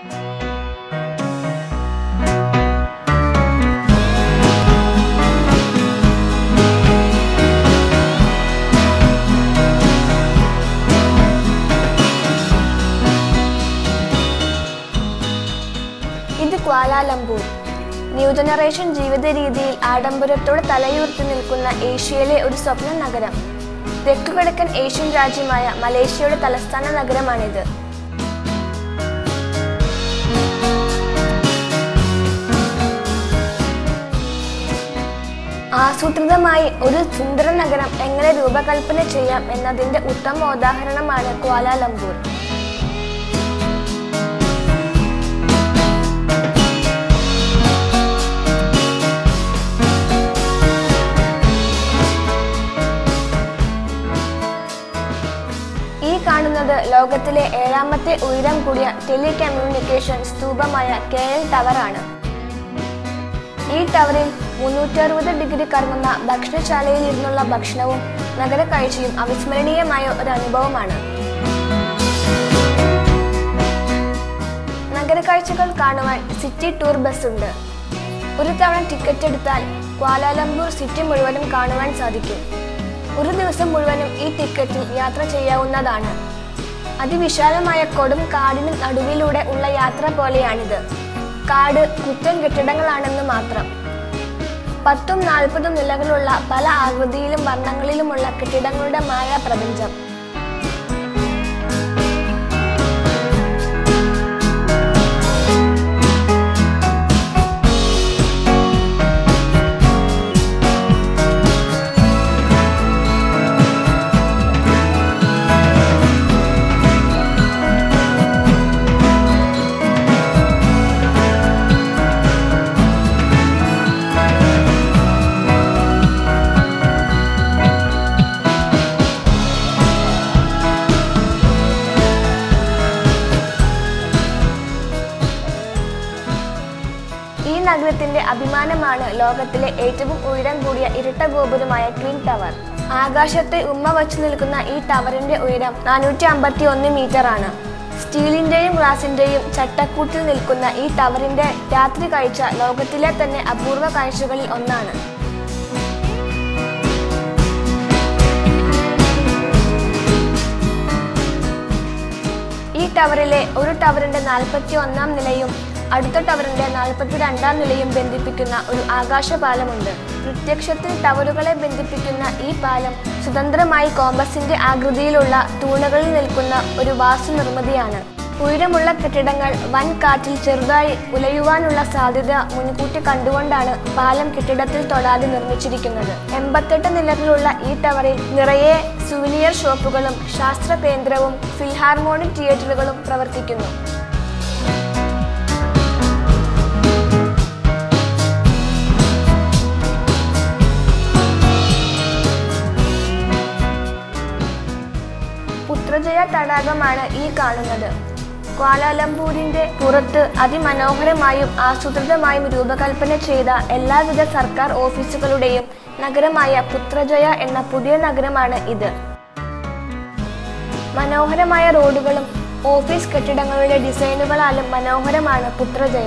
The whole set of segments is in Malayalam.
ഇത് ക്വാലാലംപൂർ ന്യൂ ജനറേഷൻ ജീവിത രീതിയിൽ ആഡംബരത്തോടെ തലയുയർത്തി നിൽക്കുന്ന ഏഷ്യയിലെ ഒരു സ്വപ്ന നഗരം തെക്കുകിഴക്കൻ ഏഷ്യൻ രാജ്യമായ മലേഷ്യയുടെ തലസ്ഥാന നഗരമാണിത് ആസൂത്രിതമായി ഒരു സുന്ദര നഗരം എങ്ങനെ രൂപകൽപ്പന ചെയ്യാം എന്നതിന്റെ ഉത്തമ ഉദാഹരണമാണ് ക്വാലാലംപൂർ ഈ കാണുന്നത് ലോകത്തിലെ ഏഴാമത്തെ ഉയരം കൂടിയ ടെലി കമ്മ്യൂണിക്കേഷൻ സ്തൂപമായ കെ എൽ ടവറാണ് ഈ ടവറിൽ മുന്നൂറ്ററുപത് ഡിഗ്രി കറങ്ങുന്ന ഭക്ഷണശാലയിൽ ഇരുന്നുള്ള ഭക്ഷണവും നഗര കാഴ്ചയും അവിസ്മരണീയമായ ഒരു അനുഭവമാണ് നഗര കാഴ്ചകൾ കാണുവാൻ സിറ്റി ടൂർ ബസ് ഉണ്ട് ഒരു തവണ ടിക്കറ്റ് എടുത്താൽ ക്വാലാലംപൂർ സിറ്റി മുഴുവനും കാണുവാൻ സാധിക്കും ഒരു ദിവസം മുഴുവനും ഈ ടിക്കറ്റിൽ യാത്ര ചെയ്യാവുന്നതാണ് അതിവിശാലമായ കൊടും കാടിന് നടുവിലൂടെ ഉള്ള യാത്ര പോലെയാണിത് കാട് കുറ്റൻ കെട്ടിടങ്ങളാണെന്ന് മാത്രം പത്തും നാൽപ്പതും നിലകളുള്ള പല ആകൃതിയിലും വർണ്ണങ്ങളിലുമുള്ള കെട്ടിടങ്ങളുടെ മായ പ്രപഞ്ചം ഈ നഗരത്തിന്റെ അഭിമാനമാണ് ലോകത്തിലെ ഏറ്റവും ഉയരം കൂടിയ ഇരട്ട ഗോപുരമായ ട്വിൻ ടവർ ആകാശത്തെ ഉമ്മ വച്ചു നിൽക്കുന്ന ഈ ടവറിന്റെ ഉയരം നാനൂറ്റി അമ്പത്തി ഒന്ന് മീറ്റർ ആണ് സ്റ്റീലിന്റെയും ഗ്ലാസിന്റെയും ചട്ടക്കൂട്ടിൽ നിൽക്കുന്ന ഈ ടവറിന്റെ രാത്രി കാഴ്ച ലോകത്തിലെ തന്നെ അപൂർവ കാഴ്ചകളിൽ ഒന്നാണ് ഈ ടവറിലെ ഒരു ടവറിന്റെ നാൽപ്പത്തി ഒന്നാം നിലയും അടുത്ത ടവറിന്റെ നാൽപ്പത്തി രണ്ടാം നിലയും ബന്ധിപ്പിക്കുന്ന ഒരു ആകാശപാലമുണ്ട് പ്രത്യക്ഷത്തിൽ ടവറുകളെ ബന്ധിപ്പിക്കുന്ന ഈ പാലം സ്വതന്ത്രമായി കോമ്പസിന്റെ ആകൃതിയിലുള്ള തൂണുകളിൽ നിൽക്കുന്ന ഒരു വാസ്തു നിർമ്മിതിയാണ് ഉയരമുള്ള കെട്ടിടങ്ങൾ വൻ കാറ്റിൽ ചെറുതായി ഉലയുവാനുള്ള സാധ്യത മുൻകൂട്ടി കണ്ടുകൊണ്ടാണ് പാലം കെട്ടിടത്തിൽ തൊടാതെ നിർമ്മിച്ചിരിക്കുന്നത് എൺപത്തെട്ട് നിലകളുള്ള ഈ ടവറിൽ നിറയെ സുവനിയർ ഷോപ്പുകളും ശാസ്ത്ര കേന്ദ്രവും ഫിൽഹാർമോണിക് തിയേറ്ററുകളും പ്രവർത്തിക്കുന്നു പുത്രജയ തടാകമാണ് ഈ കാണുന്നത് ക്വാലാലംപൂരിന്റെ പുറത്ത് അതിമനോഹരമായും ആസൂത്രിതമായും രൂപകൽപ്പന ചെയ്ത എല്ലാവിധ സർക്കാർ ഓഫീസുകളുടെയും നഗരമായ പുത്രജയ എന്ന പുതിയ നഗരമാണ് ഇത് മനോഹരമായ റോഡുകളും ഓഫീസ് കെട്ടിടങ്ങളുടെ ഡിസൈനുകളാലും മനോഹരമാണ് പുത്രജയ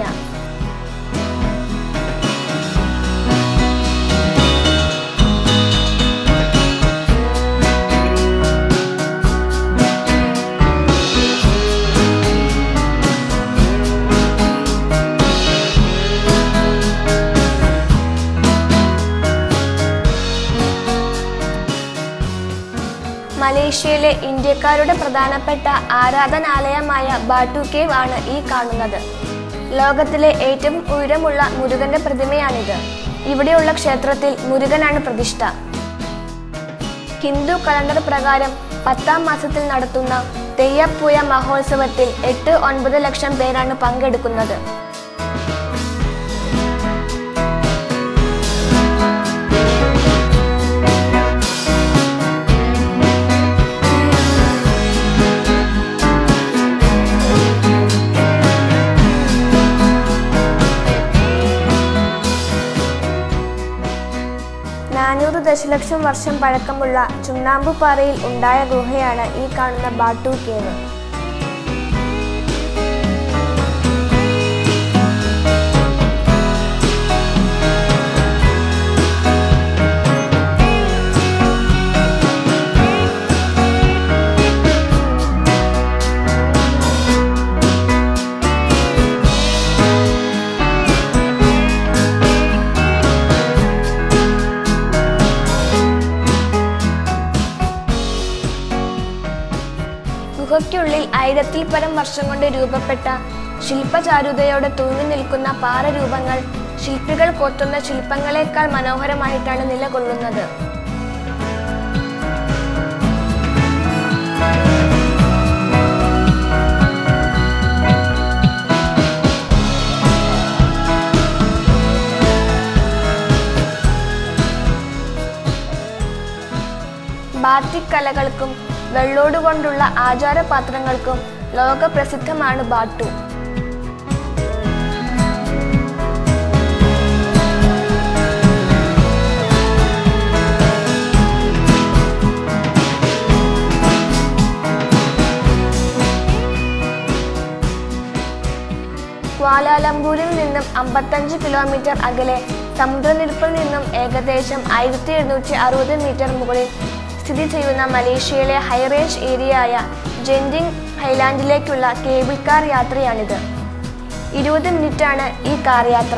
മലേഷ്യയിലെ ഇന്ത്യക്കാരുടെ പ്രധാനപ്പെട്ട ആരാധനാലയമായ ബാട്ടു കേവ് ആണ് ഈ കാണുന്നത് ലോകത്തിലെ ഏറ്റവും ഉയരമുള്ള മുരുകന്റെ പ്രതിമയാണിത് ഇവിടെയുള്ള ക്ഷേത്രത്തിൽ മുരുകനാണ് പ്രതിഷ്ഠ ഹിന്ദു കലണ്ടർ പ്രകാരം പത്താം മാസത്തിൽ നടത്തുന്ന തെയ്യപ്പൂയ മഹോത്സവത്തിൽ എട്ട് ഒൻപത് ലക്ഷം പേരാണ് പങ്കെടുക്കുന്നത് നാനൂറ് ദശലക്ഷം വർഷം പഴക്കമുള്ള ചുണ്ണാമ്പുപാറയിൽ ഉണ്ടായ ഗുഹയാണ് ഈ കാണുന്ന ബാട്ടു കേവ് ആയിരത്തിൽ പരം വർഷം കൊണ്ട് രൂപപ്പെട്ട ശില്പചാരുതയോടെ തൂങ്ങി നിൽക്കുന്ന പാറരൂപങ്ങൾ ശില്പികൾ കൊത്തുന്ന ശില്പങ്ങളെക്കാൾ മനോഹരമായിട്ടാണ് നിലകൊള്ളുന്നത് ബാത്തിക് കലകൾക്കും വെള്ളോടുകൊണ്ടുള്ള ആചാരപാത്രങ്ങൾക്കും ലോകപ്രസിദ്ധമാണ് ബാട്ടു ക്വാലാലംപൂരിൽ നിന്നും അമ്പത്തഞ്ച് കിലോമീറ്റർ അകലെ സമുദ്രനിരപ്പിൽ നിന്നും ഏകദേശം ആയിരത്തി എഴുന്നൂറ്റി അറുപത് മീറ്റർ മുകളിൽ സ്ഥിതി ചെയ്യുന്ന മലേഷ്യയിലെ ഹൈറേഞ്ച് ഏരിയയായ ജെൻഡിങ് ഹൈലാൻഡിലേക്കുള്ള കേബിൾ കാർ യാത്രയാണിത് ഇരുപത് മിനിറ്റാണ് ഈ കാർ യാത്ര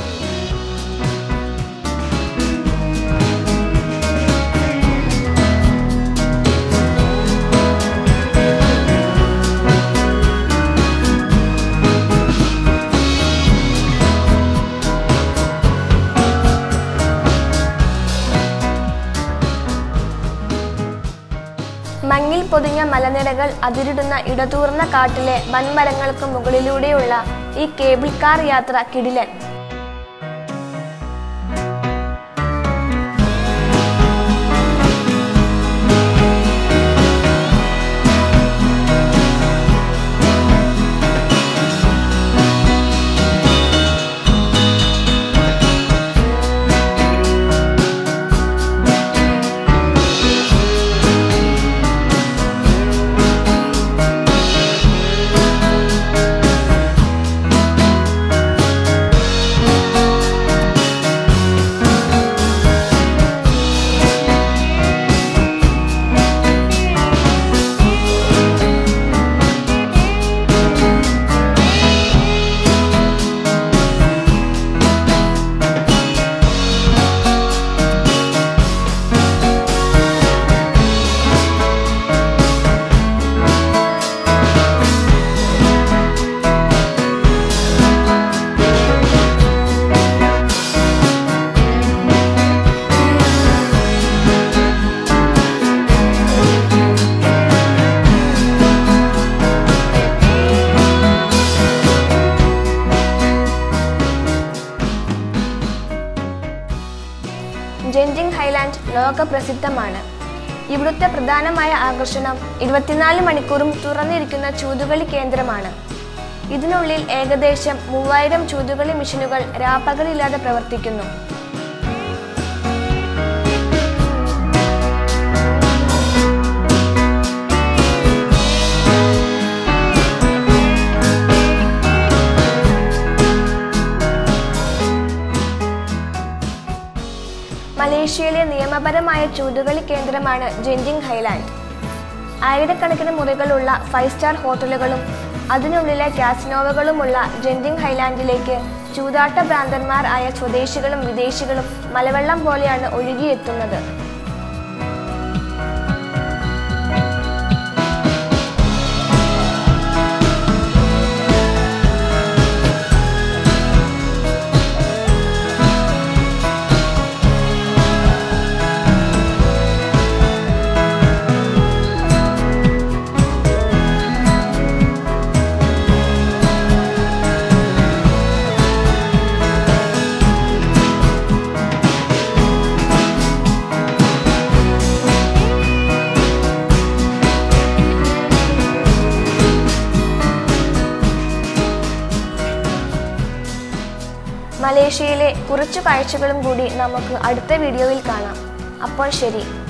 മഞ്ഞിൽ പൊതിഞ്ഞ മലനിരകൾ അതിരിടുന്ന ഇടതൂർന്ന കാട്ടിലെ വൻമരങ്ങൾക്ക് മുകളിലൂടെയുള്ള ഈ കേബിൾ കാർ യാത്ര കിടിലൻ ജെൻജിങ് ഹൈലാൻഡ് ലോക പ്രസിദ്ധമാണ് ഇവിടുത്തെ പ്രധാനമായ ആകർഷണം ഇരുപത്തിനാല് മണിക്കൂറും തുറന്നിരിക്കുന്ന ചൂതുകളി കേന്ദ്രമാണ് ഇതിനുള്ളിൽ ഏകദേശം മൂവായിരം ചൂതുകളി മെഷീനുകൾ രാപ്പകലില്ലാതെ പ്രവർത്തിക്കുന്നു മലേഷ്യയിലെ നിയമപരമായ ചൂതുകളി കേന്ദ്രമാണ് ജെൻജിങ് ഹൈലാൻഡ് ആയിരക്കണക്കിന് മുറികളുള്ള ഫൈവ് സ്റ്റാർ ഹോട്ടലുകളും അതിനുള്ളിലെ കാസിനോവകളുമുള്ള ജെൻജിങ് ഹൈലാൻഡിലേക്ക് ചൂതാട്ട ഭ്രാന്തന്മാർ ആയ സ്വദേശികളും വിദേശികളും മലവെള്ളം പോലെയാണ് ഒഴുകിയെത്തുന്നത് മലേഷ്യയിലെ കുറച്ചു കാഴ്ചകളും കൂടി നമുക്ക് അടുത്ത വീഡിയോയിൽ കാണാം അപ്പോൾ ശരി